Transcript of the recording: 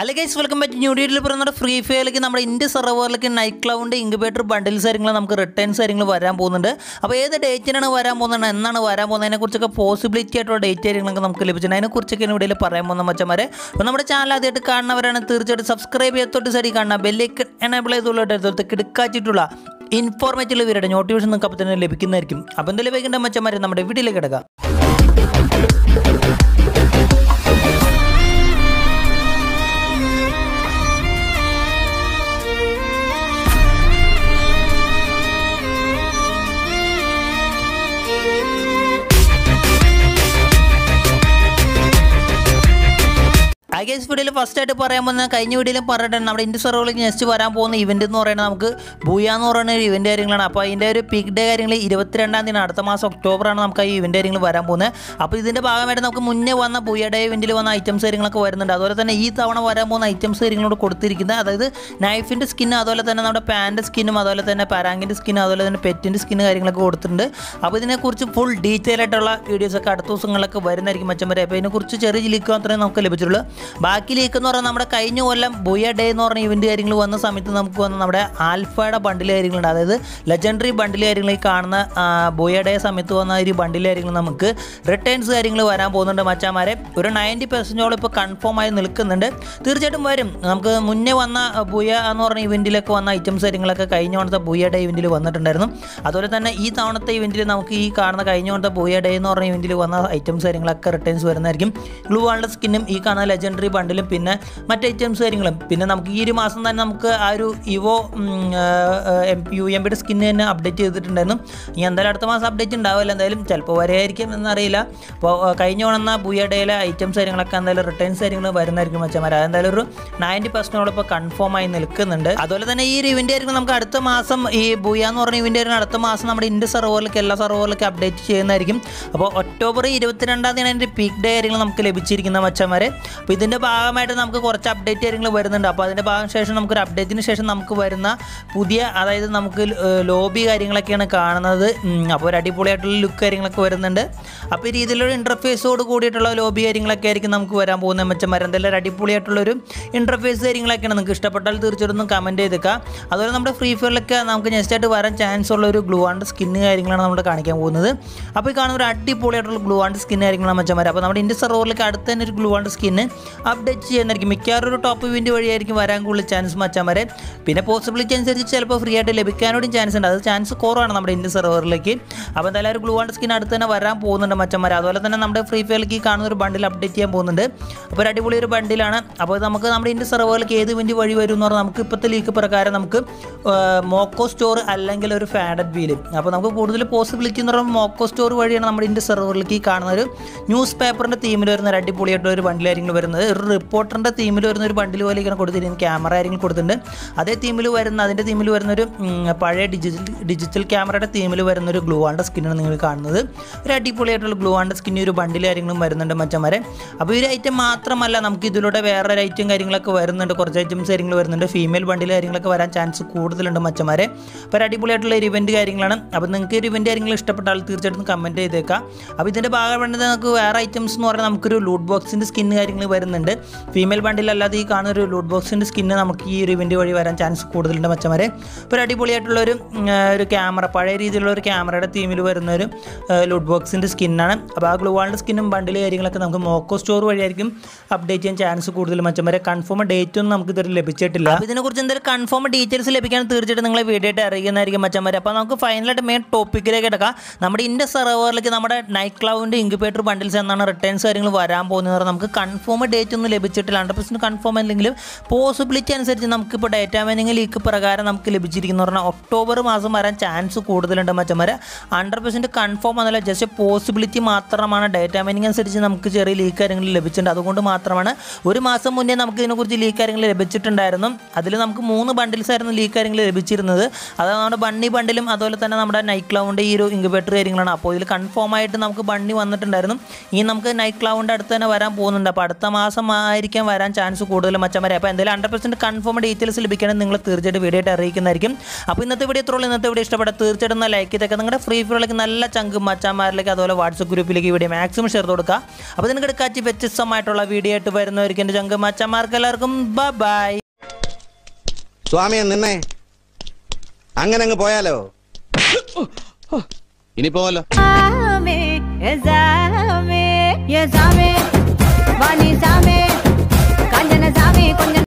hello guys welcome back new detail പറയുന്ന free ഫയറിലേക്ക് നമ്മുടെ ഇന്ത്യ സെർവറിലേക്ക് നൈറ്റ് ക്ലൗണ്ട് ഇൻക്യുബേറ്റർ ബണ്ടിൽസ് കാര്യങ്ങൾ നമുക്ക് റിട്ടേൺസ് കാര്യങ്ങൾ വരാൻ പോകുന്നുണ്ട് അപ്പോൾ ഏത് ഡേറ്റിനാണ് വരാൻ പോകുന്നത് എന്നാണ് വരാൻ പോകുന്നതിനെ കുറിച്ചൊക്കെ പോസിബിലിറ്റി ആയിട്ടുള്ള ഡേറ്റ് കാര്യങ്ങളൊക്കെ നമുക്ക് ലഭിച്ചിട്ടുണ്ട് അതിനെക്കുറിച്ചൊക്കെ ഇവിടെ പറയാൻ പോകുന്ന മച്ചന്മാരെ അപ്പോൾ നമ്മുടെ ചാനൽ ആദ്യമായിട്ട് കാണുന്നവരാണ് തീർച്ചയായിട്ടും സബ്സ്ക്രൈബ് ചെയ്തൊട്ട് സൈഡിൽ കാണുക ബെല്ലേക്ക് എനേബിൾ ചെയ്തുള്ള കിടക്കാച്ചിട്ടുള്ള ഇൻഫോർമേറ്റീവ് ഇവരുടെ നോട്ടിഫിക്കേഷൻ നിങ്ങൾക്ക് അപ്പോൾ തന്നെ ലഭിക്കുന്നതായിരിക്കും അപ്പോൾ എന്തെങ്കിലും വേഗം മച്ചന്മാരെ നമ്മുടെ വീട്ടിലേക്ക് കിടക്കാം ഐ ഗേസ് വീഡിയോയിൽ ഫസ്റ്റ് ആയിട്ട് പറയാൻ പോകുന്ന കഴിഞ്ഞ വീഡിയോയിലും പറഞ്ഞിട്ടുണ്ട് നമ്മുടെ ഇന്ത്യ സെർവറിലേക്ക് നെക്സ്റ്റ് വരാൻ പോകുന്ന ഇവന്റ് എന്ന് പറയുന്നത് നമുക്ക് ബൂയ എന്ന് പറയുന്ന ഒരു ഇവന്റ് കാര്യങ്ങളാണ് അപ്പോൾ അതിൻ്റെ ഒരു പീക്ക് ഡേ കാര്യങ്ങൾ ഇരുപത്തിരണ്ടാം തീയതി അടുത്ത മാസം ഒക്ടോബറാണ് നമുക്ക് ഈ ഇവന്റ് കാര്യങ്ങൾ വരാൻ പോകുന്നത് അപ്പോൾ ഇതിൻ്റെ ഭാഗമായിട്ട് നമുക്ക് മുന്നേ വന്ന ബൂയ ഡേ ഇവന്റിൽ വന്ന ഐറ്റംസ് കാര്യങ്ങളൊക്കെ വരുന്നുണ്ട് അതുപോലെ തന്നെ ഈ തവണ വരാൻ പോകുന്ന ഐറ്റംസ് കാര്യങ്ങളോട് കൊടുത്തിരിക്കുന്നത് അതായത് നൈഫിൻ്റെ സ്കിന്നും അതുപോലെ തന്നെ നമ്മുടെ പാൻ്റെ സ്കിന്നും അതുപോലെ തന്നെ പരാങ്കിൻ്റെ സ്കിന്നും അതുപോലെ തന്നെ പെറ്റിൻ്റെ സ്കിന്ന് കാര്യങ്ങളൊക്കെ കൊടുത്തിട്ടുണ്ട് അപ്പോൾ ഇതിനെക്കുറിച്ച് ഫുൾ ഡീറ്റെയിൽ ആയിട്ടുള്ള വീഡിയോസൊക്കെ അടുത്ത ദിവസങ്ങളിലൊക്കെ വരുന്നതായിരിക്കും മച്ചം വരെ അപ്പോൾ ഇതിനെക്കുറിച്ച് ചെറിയ ലീക്ക് മാത്രമേ നമുക്ക് ലഭിച്ചിട്ടുള്ളൂ ബാക്കി ലീക്ക് എന്ന് പറഞ്ഞാൽ നമ്മുടെ കഴിഞ്ഞ കൊല്ലം ബുയ ഡേ എന്ന് പറഞ്ഞ ഇവന്റ് കാര്യങ്ങൾ വന്ന സമയത്ത് നമുക്ക് വന്ന നമ്മുടെ ആൽഫയുടെ ബണ്ടിൽ കാര്യങ്ങളുണ്ട് അതായത് ലെജൻഡറി ബണ്ടിൽ കാര്യങ്ങൾ ഈ കാണുന്ന ബുയ ഡേ സമയത്ത് വന്ന ഒരു ബണ്ടിൽ കാര്യങ്ങൾ നമുക്ക് റിട്ടേൺസ് കാര്യങ്ങൾ വരാൻ പോകുന്നുണ്ട് മച്ചാമാരെ ഒരു നയൻറ്റി പെർസെൻറ്റോളം ഇപ്പോൾ കൺഫേം ആയി നിൽക്കുന്നുണ്ട് തീർച്ചയായിട്ടും വരും നമുക്ക് മുന്നേ വന്ന ബുയ എന്ന് പറഞ്ഞ ഇവൻറ്റിലൊക്കെ വന്ന ഐറ്റംസ് കാര്യങ്ങളൊക്കെ കഴിഞ്ഞ തവണത്തെ ബുയ ഡേ ഇവൻറ്റിൽ വന്നിട്ടുണ്ടായിരുന്നു അതുപോലെ തന്നെ ഈ തവണത്തെ ഇവൻറ്റിൽ നമുക്ക് ഈ കാണുന്ന കഴിഞ്ഞ തവണത്തെ ബുയ ഡേ എന്ന് പറഞ്ഞ ഇവൻറ്റിൽ വന്ന ഐറ്റംസ് കാര്യങ്ങളൊക്കെ റിട്ടേൺസ് വരുന്നതായിരിക്കും ഗ്ലൂ വാളിൻ്റെ സ്കിന്നും ഈ കാണുന്ന ലെജൻഡറി ബണ്ടിലും പിന്നെ മറ്റ് ഐറ്റംസ് കാര്യങ്ങളും പിന്നെ നമുക്ക് ഈ ഒരു മാസം തന്നെ നമുക്ക് ആ ഒരു ഇവോ എം യു എം പിയുടെ സ്കിന്ന് തന്നെ അപ്ഡേറ്റ് ചെയ്തിട്ടുണ്ടായിരുന്നു ഇനി എന്തായാലും അടുത്ത മാസം അപ്ഡേറ്റ് ഉണ്ടാവില്ല എന്തായാലും ചിലപ്പോൾ വരെയായിരിക്കും എന്നറിയില്ല അപ്പോൾ കഴിഞ്ഞ ഉണർന്ന ബുയ ഡേയിലെ ഐറ്റംസ് കാര്യങ്ങളൊക്കെ എന്തായാലും റിട്ടേൺസ് കാര്യങ്ങൾ വരുന്നതായിരിക്കും മച്ചന്മാർ അതെന്തായാലും ഒരു നയൻറ്റി പെർസെൻറ്റോളം ഇപ്പോൾ കൺഫേം ആയി നിൽക്കുന്നുണ്ട് അതുപോലെ തന്നെ ഈ ഒരു ഇവൻ്റ് ആയിരിക്കും നമുക്ക് അടുത്ത മാസം ഈ ബുയ എന്ന് പറഞ്ഞ ഇവൻ്റ് ആയിരിക്കും അടുത്ത മാസം നമ്മുടെ ഇന്ത്യ സെർവറിലേക്ക് എല്ലാ സെർവറിലേക്ക് അപ്ഡേറ്റ് ചെയ്യുന്നതായിരിക്കും അപ്പോൾ ഒക്ടോബർ ഇരുപത്തിരണ്ടാം തീയതി അതിൻ്റെ പീക്ക് ഡേ കാര്യങ്ങൾ നമുക്ക് ലഭിച്ചിരിക്കുന്ന മച്ചന്മാരെ അപ്പോൾ ഇതിൻ്റെ ഭാഗമായിട്ട് നമുക്ക് കുറച്ച് അപ്ഡേറ്റ് കാര്യങ്ങൾ വരുന്നുണ്ട് അപ്പോൾ അതിൻ്റെ ഭാഗം ശേഷം നമുക്കൊരു അപ്ഡേറ്റിന് ശേഷം നമുക്ക് വരുന്ന പുതിയ അതായത് നമുക്ക് ലോബി കാര്യങ്ങളൊക്കെയാണ് കാണുന്നത് ഉം, അപ്പോൾ ഒരു അടിപൊളിയായിട്ടുള്ള ലുക്ക് കാര്യങ്ങളൊക്കെ വരുന്നുണ്ട് അപ്പോൾ ഈ രീതിയിലുള്ള ഇൻ്റർഫേസോട് കൂടിയിട്ടുള്ള ലോബി കാര്യങ്ങളൊക്കെ ആയിരിക്കും നമുക്ക് വരാൻ പോകുന്ന മെച്ചന്മാർ എന്തായാലും ഒരു അടിപൊളിയായിട്ടുള്ളൊരു ഇൻ്റർഫേസ് കാര്യങ്ങളൊക്കെയാണ് നിങ്ങൾക്ക് ഇഷ്ടപ്പെട്ടാൽ തീർച്ചയായിട്ടും കമൻറ്റ് ചെയ്തേക്കാം അതുപോലെ നമ്മുടെ ഫ്രീ ഫയറിലൊക്കെ നമുക്ക് നെക്സ്റ്റ് ആയിട്ട് വരാൻ ചാൻസ് ഉള്ള ഒരു ഗ്ലൂ ആണ്ട് സ്കിന്ന് കാര്യങ്ങളാണ് നമ്മൾ കാണിക്കാൻ പോകുന്നത് അപ്പോൾ ഈ കാണുന്ന ഒരു അടിപൊളിയായിട്ടുള്ള ഗ്ലൂ ആണ്ട് സ്കിൻ കാര്യങ്ങളാണ് മെച്ചന്മാർ അപ്പോൾ നമ്മുടെ ഇന്ത്യ സെർവറിലേക്ക് അടുത്ത് തന്നെ ഒരു ഗ്ലൂ ആണ്ട് സ്കിന്ന് അപ്ഡേറ്റ് ചെയ്യുന്നതായിരിക്കും മിക്കവാറും ഒരു ടോപ്പ് ഇവൻ്റ് വഴിയായിരിക്കും വരാൻ കൂടുതൽ ചാൻസ് മച്ചാമാരെ പിന്നെ പോസിബിലിറ്റി അനുസരിച്ച് ചിലപ്പോൾ ഫ്രീ ആയിട്ട് ലഭിക്കാനോടും ചാൻസ് ഉണ്ട് അത് ചാൻസ് കുറവാണ് നമ്മുടെ ഇന്ത്യൻ സെർവറിലേക്ക് അപ്പോൾ എന്തായാലും ഒരു ഗ്ലൂ ആണ്ട് സ്കിൻ അടുത്ത് തന്നെ വരാൻ പോകുന്നുണ്ട് മച്ചന്മാർ അതുപോലെ തന്നെ നമ്മുടെ ഫ്രീ ഫയറിലേക്ക് ഈ കാണുന്ന ഒരു ബണ്ടിൽ അപ്ഡേറ്റ് ചെയ്യാൻ പോകുന്നുണ്ട് അപ്പോൾ ഒരു അടിപൊളി ഒരു ബണ്ടിലാണ് അപ്പോൾ നമുക്ക് നമ്മുടെ ഇന്ത്യൻ സെർവറിലേക്ക് ഏത് ഇവൻ്റ് വഴി വരും എന്ന് പറഞ്ഞാൽ നമുക്ക് ഇപ്പോഴത്തെ ലീക്ക് പ്രകാരം നമുക്ക് മോക്കോ സ്റ്റോർ അല്ലെങ്കിൽ ഒരു ഫാഡഡ് വീല് അപ്പോൾ നമുക്ക് കൂടുതൽ പോസിബിലിറ്റി എന്ന് പറയുമ്പോൾ മോക്കോ സ്റ്റോർ വഴിയാണ് നമ്മുടെ ഇന്ത്യ സെർവറിലേക്ക് ഈ കാണുന്ന ഒരു ന്യൂസ് പേപ്പറിൻ്റെ തീമിൽ വരുന്ന ഒരു അടിപൊളിയായിട്ടുള്ള ഒരു ബണ്ടിലായിരിക്കും വരുന്നത് ഒരു റിപ്പോർട്ടറിൻ്റെ തീമിൽ വരുന്ന ഒരു ബണ്ടിൽ പോലെയൊക്കെയാണ് കൊടുത്തിരിക്കുന്നത് ക്യാമറ ആയിരിക്കും കൊടുത്തിട്ടുണ്ട് അതേ തീമിൽ വരുന്ന അതിൻ്റെ തീമിൽ വരുന്ന ഒരു ഉം, പഴയ ഡിജിറ്റൽ ഡിജിറ്റൽ ക്യാമറയുടെ തീമിൽ വരുന്ന ഒരു ഗ്ലൂ ആണ്ട് സ്കിന്നാണ് നിങ്ങൾ കാണുന്നത് ഒരു അടിപൊളിയായിട്ടുള്ള ഗ്ലൂ ആണ്ട് സ്കിൻ ഒരു ബണ്ടിൽ കാര്യങ്ങളും വരുന്നുണ്ട് മച്ചന്മാരെ അപ്പോൾ ഈ ഒരു ഐറ്റം മാത്രമല്ല നമുക്ക് ഇതിലൂടെ വേറെ ഒരു ഐറ്റം കാര്യങ്ങളൊക്കെ വരുന്നുണ്ട് കുറച്ച് ഐറ്റംസ് കാര്യങ്ങൾ വരുന്നുണ്ട് ഫീമെയിൽ ബണ്ടിൽ കാര്യങ്ങളൊക്കെ വരാൻ ചാൻസ് കൂടുതലുണ്ട് മച്ചന്മാരെ അപ്പോൾ ഒരു അടിപൊളിയായിട്ടുള്ള ഒരു ഇവൻറ്റ് കാര്യങ്ങളാണ് അപ്പോൾ നിങ്ങൾക്ക് ഒരു ഇവൻറ്റ് കാര്യങ്ങൾ ഇഷ്ടപ്പെട്ടാൽ തീർച്ചയായിട്ടും കമൻറ്റ് ചെയ്തേക്കാം അപ്പോൾ ഇതിൻ്റെ ഭാഗമായിട്ട് നമുക്ക് വേറെ ഐറ്റംസ് എന്ന് പറഞ്ഞാൽ നമുക്കൊരു ലൂട്ട് ബോക്സിൻ്റെ സ്കിന്ന് കാര്യങ്ങൾ വരുന്നുണ്ട് ഫീമെയിൽ ബണ്ടിൽ അല്ലാതെ ഈ കാണുന്ന ഒരു ലൂട്ട് ബോക്സിൻ്റെ സ്കിന്ന് നമുക്ക് ഈ ഒരു ഇവൻറ്റ് വഴി വരാൻ ചാൻസ് കൂടുതലുണ്ട് മച്ചന്മാരെ അപ്പോൾ ഒരു അടിപൊളിയായിട്ടുള്ള ഒരു ഉം, ഒരു ക്യാമറ പഴയ രീതിയിലുള്ള ഒരു ക്യാമറയുടെ തീമിൽ വരുന്ന ഒരു ലൂട്ട് ബോക്സിൻ്റെ സ്കിന്നാണ് അപ്പോൾ ആ ഗ്ലൂവാളിൻ്റെ സ്കിന്നും ബണ്ടിൽ കാര്യങ്ങളൊക്കെ നമുക്ക് മോക്കോ സ്റ്റോർ വഴിയായിരിക്കും അപ്ഡേറ്റ് ചെയ്യാൻ ചാൻസ് കൂടുതൽ മച്ചന്മാരെ കൺഫേം ഡേറ്റ് ഒന്നും നമുക്ക് ഇതുവരെ ലഭിച്ചിട്ടില്ല അപ്പോൾ ഇതിനെക്കുറിച്ച് എന്തെങ്കിലും കൺഫേം ഡീറ്റെയിൽസ് ലഭിക്കാൻ തീർച്ചയായിട്ടും നിങ്ങളെ വീഡിയോ ആയിട്ട് അറിയുന്നതായിരിക്കും മച്ചന്മാരെ അപ്പോൾ നമുക്ക് ഫൈനലായിട്ട് മെയിൻ ടോപ്പിക്കിലേക്ക് എടുക്കാം നമ്മുടെ ഇന്ത്യ സെർവറിലേക്ക് നമ്മുടെ നൈറ്റ് ക്ലൗഡിൻ്റെ ഇൻക്യുബേറ്റർ ബണ്ടിൽസ് എന്നാണ് റിട്ടേൺസ് കാര്യങ്ങൾ വരാൻ പോകുന്നത് നമുക്ക് കൺഫേം ഡേറ്റ് ഒന്നും ലഭിച്ചിട്ടില്ല ഹൺഡ്രഡ് പെർസെൻറ്റ് കൺഫേം അല്ലെങ്കിലും പോസിബിലിറ്റി അനുസരിച്ച് നമുക്കിപ്പോൾ ഡേറ്റ മൈനിങ് ലീക്ക് പ്രകാരം നമുക്ക് ലഭിച്ചിരിക്കുന്ന പറഞ്ഞാൽ ഒക്ടോബർ മാസം വരാൻ ചാൻസ് കൂടുതലുണ്ട് മച്ചന്മാരെ ഹൺഡ്രഡ് പെർസെൻറ്റ് കൺഫേം എന്നല്ല ജസ്റ്റ് പോസിബിലിറ്റി മാത്രമാണ് ഡേറ്റ മൈനിങ് അനുസരിച്ച് നമുക്ക് ചെറിയ ലീക്ക് കാര്യങ്ങൾ ലഭിച്ചിട്ടുണ്ട് അതുകൊണ്ട് മാത്രമാണ് ഒരു മാസം മുന്നേ നമുക്ക് ഇതിനെക്കുറിച്ച് ലീക്ക് കാര്യങ്ങൾ ലഭിച്ചിട്ടുണ്ടായിരുന്നു അതിൽ നമുക്ക് മൂന്ന് ബണ്ടിൽസ് ആയിരുന്നു ലീക്ക് കാര്യങ്ങൾ ലഭിച്ചിരുന്നത് അതാണ് നമ്മുടെ ബണ്ണി ബണ്ടിലും അതുപോലെ തന്നെ നമ്മുടെ നൈറ്റ് ക്ലൗണ്ട് ഈ ഒരു ഇൻക്യുബേറ്റർ കാര്യങ്ങളാണ് അപ്പോൾ ഇതിൽ കൺഫേം ആയിട്ട് നമുക്ക് ബണ്ണി വന്നിട്ടുണ്ടായിരുന്നു ഇനി നമുക്ക് നൈറ്റ് ക്ലൗണ്ട് അടുത്ത് തന്നെ വരാൻ പോകുന്നുണ്ട് അപ്പോൾ അടുത്ത മാസം ആ വരാതിരിക്കാൻ വരാൻ ചാൻസ് കൂടുതൽ മച്ചന്മാരെ അപ്പോൾ എന്തായാലും ഹൺഡ്രഡ് പെർസെൻറ്റ് കൺഫേം ഡീറ്റെയിൽസ് ലഭിക്കണം നിങ്ങൾ തീർച്ചയായിട്ടും വീഡിയോ ആയിട്ട് അറിയിക്കുന്നതായിരിക്കും അപ്പോൾ ഇന്നത്തെ വീഡിയോ ഇത്രയുള്ളൂ ഇന്നത്തെ വീഡിയോ ഇഷ്ടപ്പെട്ട തീർച്ചയായിട്ടും ഒന്ന് ലൈക്ക് ചെയ്തൊക്കെ നിങ്ങളുടെ ഫ്രീ ഫയറിലേക്ക് നല്ല ചങ്ക് മച്ചാന്മാരിലേക്ക് അതുപോലെ വാട്സപ്പ് ഗ്രൂപ്പിലേക്ക് വീഡിയോ മാക്സിമം ഷെയർ കൊടുക്കുക അപ്പോൾ നിങ്ങൾക്ക് കാച്ചി വ്യത്യസ്തമായിട്ടുള്ള വീഡിയോ ആയിട്ട് വരുന്നവർക്ക് എൻ്റെ ചങ്ക് മച്ചന്മാർക്ക് എല്ലാവർക്കും ബൈ സ്വാമിയെ നിന്നെ അങ്ങനെ അങ്ങ് പോയാലോ ഇനി പോവല്ലോ Zame, Zame, Zame, Vani Zame,